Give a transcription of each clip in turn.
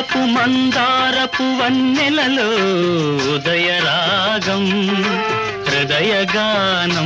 సింధూరపు మందారపు వన్నెలలో ఉదయరాగం హృదయగానం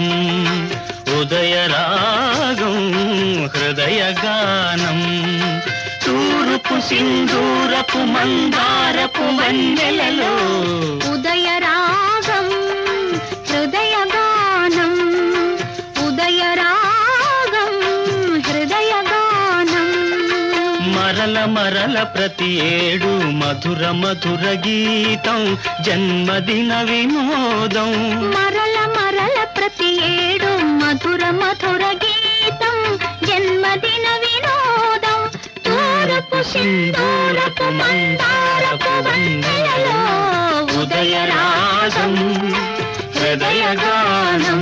ఉదయరాగం హృదయగానం తూరుపు సింధూరపు మందారపు వన్నెలలో ఉదయ రాగం హృదయ గానం ఉదయ రాగం హృదయ గానం మరల మరల ప్రతి ఏడు మధుర మధుర గీతం జన్మదిన వినోదం మరల మరల ప్రతి ఏడు మధుర మధుర గీతం జన్మదిన వినోదం తూరపు సింధూరపు మందారపు వన్నెలలో ఉదయరాగం హృదయగానం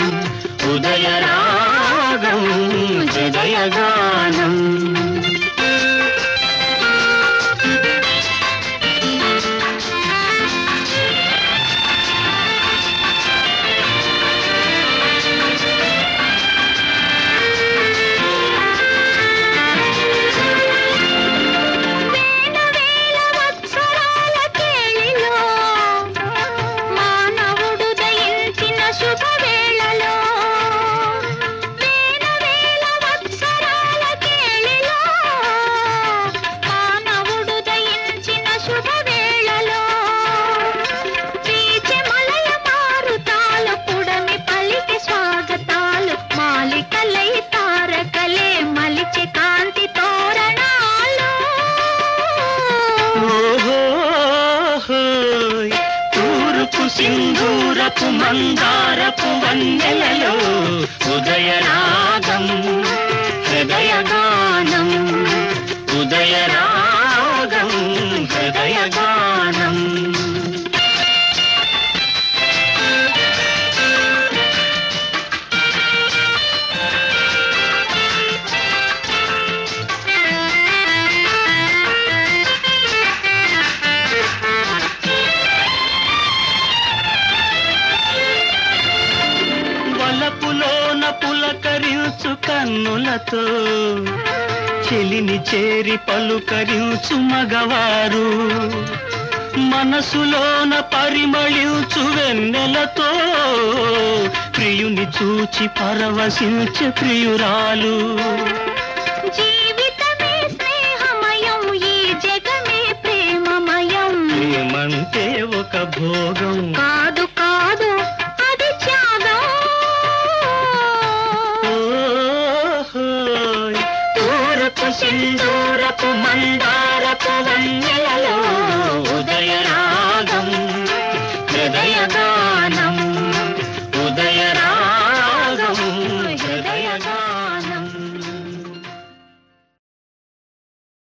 ఉదయరాగం హృదయగానం వేల వత్సరాల కేళిలో మానవుడు దయించిన శుభవేళలో వేల వేల వత్సరాల కేళిలో మానవుడు దయించిన శుభవేళలో వీచె మలయ మారుతాలు పుడమి పలికి స్వాగతాలు మాలికలై తారకలే మలిచి కాంతి తోరణాలు ఓహోహోయ్. తూర్పు సింధూరపు మందారపు వన్నెలలో ఉదయరాగం హృదయగానం ఉదయరాగం హృదయగానం వలపులోన పులకరించు కన్నులతో చెలిని చేరి పలుకరించు మగవారు మనసులోన పరిమళించు వెన్నెలతో ప్రియుని చూచి పరవశించే ప్రియురాలు జీవితమే స్నేహమయం ఈ జగమే ప్రేమమయం ప్రేమంటే ఒక భోగం కాదు కాదు అది త్యాగం ఓహోయ్. తూర్పు సింధూరపు మందారపు వన్నెలలో